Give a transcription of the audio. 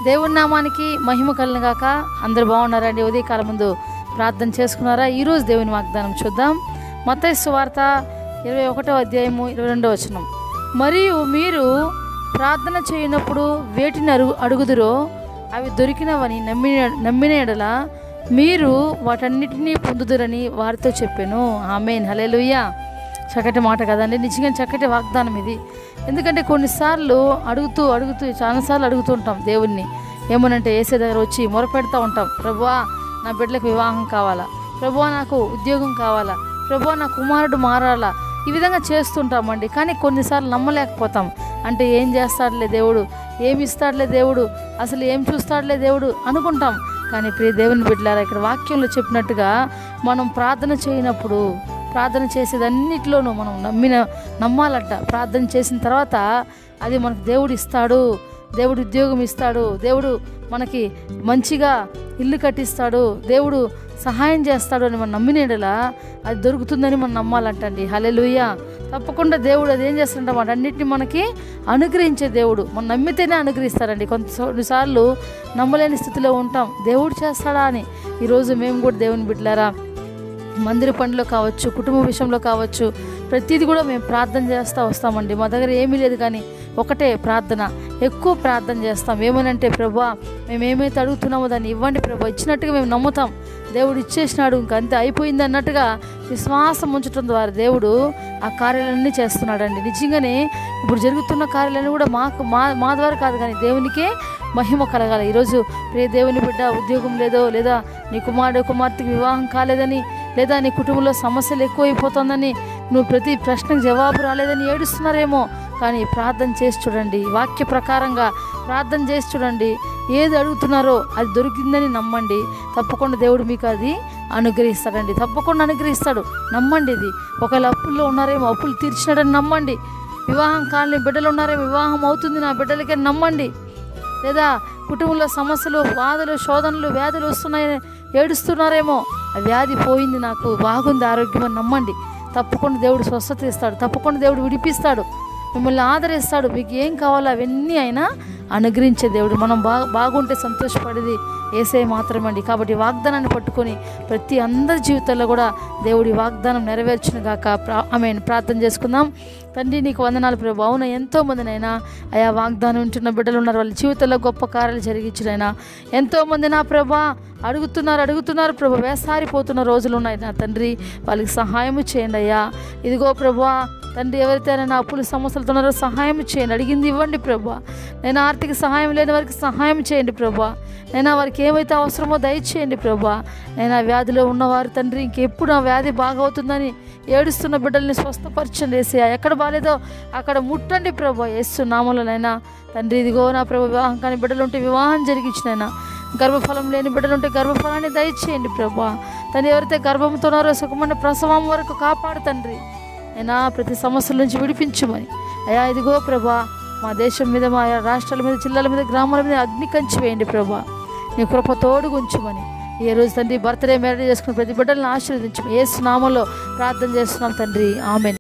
దేవుని నామానికి మహిమ కలిగిన గాక అందరూ బాగున్నారండి ఉదయకాలం ముందు ప్రార్థన చేసుకున్నారా ఈరోజు దేవుని వాగ్దానం చూద్దాం మత్తయి సువార్త ఇరవై ఒకటో అధ్యాయము ఇరవై రెండో వచనం మరియు మీరు ప్రార్థన చేయనప్పుడు వేటిని అడుగు అడుగుదురో అవి దొరికినవని నమ్మిన నమ్మిన ఎడల మీరు వాటన్నిటినీ పొందుదురని వారితో చెప్పాను ఆమెన్ హలేలుయ్యా చక్కటి మాట కదండి నిజంగా చక్కటి వాగ్దానం ఇది ఎందుకంటే కొన్నిసార్లు అడుగుతూ అడుగుతూ చాలాసార్లు అడుగుతూ ఉంటాం దేవుణ్ణి ఏమనంటే ఏసే దగ్గర వచ్చి మొరపెడతా ఉంటాం ప్రభువా నా బిడ్డలకు వివాహం కావాలా ప్రభువా నాకు ఉద్యోగం కావాలా ప్రభువా నా కుమారుడు మారాలా ఈ విధంగా చేస్తుంటామండి కానీ కొన్నిసార్లు నమ్మలేకపోతాం అంటే ఏం చేస్తాడులే దేవుడు ఏమి ఇస్తాడులే దేవుడు అసలు ఏం చూస్తాడులే దేవుడు అనుకుంటాం కానీ ప్రియ దేవుని బిడ్డలారా ఇక్కడ వాక్యంలో చెప్పినట్టుగా మనం ప్రార్థన చేయనప్పుడు ప్రార్థన చేసేదన్నిటిలోనూ మనం నమ్మిన నమ్మాలంట ప్రార్థన చేసిన తర్వాత అది మనకు దేవుడు ఇస్తాడు దేవుడు ఉద్యోగం ఇస్తాడు దేవుడు మనకి మంచిగా ఇల్లు కట్టిస్తాడు దేవుడు సహాయం చేస్తాడు అని మనం నమ్మినేడలా అది దొరుకుతుందని మనం నమ్మాలంటండి హలెలుయ్య తప్పకుండా దేవుడు అది ఏం చేస్తుంటాం వాటన్నిటిని మనకి అనుగ్రహించే దేవుడు మనం నమ్మితేనే అనుగ్రహిస్తారండి కొన్నిసార్లు నమ్మలేని స్థితిలో ఉంటాం దేవుడు చేస్తాడా అని ఈరోజు మేము కూడా దేవుని బిడ్డలారా మందిర పనిలో కావచ్చు కుటుంబ విషయంలో కావచ్చు ప్రతిదీ కూడా మేము ప్రార్థన చేస్తూ వస్తామండి మా దగ్గర ఏమీ లేదు కానీ ఒకటే ప్రార్థన ఎక్కువ ప్రార్థన చేస్తాం ఏమనంటే ప్రభా మేము ఏమైతే అడుగుతున్నామో దాన్ని ఇవ్వండి ప్రభా ఇచ్చినట్టుగా మేము నమ్ముతాం దేవుడు ఇచ్చేసినాడు ఇంక అంతే అయిపోయింది అన్నట్టుగా విశ్వాసం ఉంచడం ద్వారా దేవుడు ఆ కార్యాలన్నీ చేస్తున్నాడండి నిజంగానే ఇప్పుడు జరుగుతున్న కార్యాలన్నీ కూడా మాకు మా మా ద్వారా కాదు కానీ దేవునికే మహిమ కలగాలి ఈరోజు ప్రియ దేవుని బిడ్డ ఉద్యోగం లేదో లేదా నీ కుమారుడు కుమార్తెకి వివాహం కాలేదని లేదా నీ కుటుంబంలో సమస్యలు ఎక్కువైపోతుందని నువ్వు ప్రతి ప్రశ్నకు జవాబు రాలేదని ఏడుస్తున్నారేమో కానీ ప్రార్థన చేసి చూడండి వాక్య ప్రకారంగా ప్రార్థన చేసి చూడండి ఏది అడుగుతున్నారో అది దొరికిందని నమ్మండి తప్పకుండా దేవుడు మీకు అది అనుగ్రహిస్తాడండి తప్పకుండా అనుగ్రహిస్తాడు నమ్మండి ఇది ఒకవేళ అప్పుల్లో ఉన్నారేమో అప్పులు తీర్చినాడని నమ్మండి వివాహం కాలని బిడ్డలు ఉన్నారేమో వివాహం అవుతుంది నా బిడ్డలకే నమ్మండి లేదా కుటుంబంలో సమస్యలు బాధలు శోధనలు వ్యాధులు వస్తున్నాయని ఏడుస్తున్నారేమో ఆ వ్యాధి పోయింది నాకు బాగుంది ఆరోగ్యం అని నమ్మండి తప్పకుండా దేవుడు స్వస్థత ఇస్తాడు తప్పకుండా దేవుడు విడిపిస్తాడు మిమ్మల్ని ఆదరిస్తాడు మీకు ఏం కావాలో అవన్నీ అయినా అనుగ్రహించే దేవుడు మనం బా బాగుంటే సంతోషపడేది ఏసే మాత్రమండి కాబట్టి వాగ్దానాన్ని పట్టుకొని ప్రతి అందరి జీవితాల్లో కూడా దేవుడి వాగ్దానం నెరవేర్చును గాక ప్రా ఆమె ప్రార్థన చేసుకుందాం తండ్రి నీకు వందనాలు ప్రభు అవున ఎంతో మందినైనా ఆయా వాగ్దానం ఉంటున్న బిడ్డలు ఉన్నారు వాళ్ళ జీవితంలో గొప్ప కార్యాలు జరిగించినైనా ఎంతో మంది నా ప్రభా అడుగుతున్నారు అడుగుతున్నారు ప్రభు వేసారిపోతున్న రోజులు ఉన్నాయి నా తండ్రి వాళ్ళకి సహాయం చేయండి అయ్యా ఇదిగో ప్రభా తండ్రి ఎవరైతే నా అప్పులు సమస్యలతో ఉన్నారో సహాయం చేయండి అడిగింది ఇవ్వండి ప్రభా నేను ఆర్థిక సహాయం లేని వారికి సహాయం చేయండి ప్రభా నేను వారికి ఏమైతే అవసరమో దయచేయండి ప్రభా నేను ఆ వ్యాధిలో ఉన్నవారు తండ్రి ఇంకెప్పుడు ఆ వ్యాధి బాగవుతుందని ఏడుస్తున్న బిడ్డల్ని స్వస్థపరచండి వేసి ఎక్కడ బాగాలేదో అక్కడ ముట్టండి ప్రభా ఏసు నామలనైనా తండ్రి ఇదిగో నా ప్రభు వివాహం కానీ బిడ్డలు ఉంటే వివాహం జరిగించినైనా గర్భఫలం లేని బిడ్డలుంటే గర్భఫలాన్ని దయచేయండి ప్రభా తండ్రి ఎవరైతే గర్భంతో ఉన్నారో సుఖమైన ప్రసవం వరకు కాపాడు తండ్రి అయినా ప్రతి సమస్యల నుంచి విడిపించమని అయా ఇదిగో ప్రభా మా దేశం మీద మా రాష్ట్రాల మీద జిల్లాల మీద గ్రామాల మీద అగ్ని కంచి వేయండి ప్రభా నీ కృప తోడుగా ఉంచమని ఏ రోజు తండ్రి బర్త్డే మ్యారేజ్ చేసుకుని ప్రతి బిడ్డలను ఆశీర్వదించమని ఏ స్నామంలో ప్రార్థన చేస్తున్నాం తండ్రి ఆమె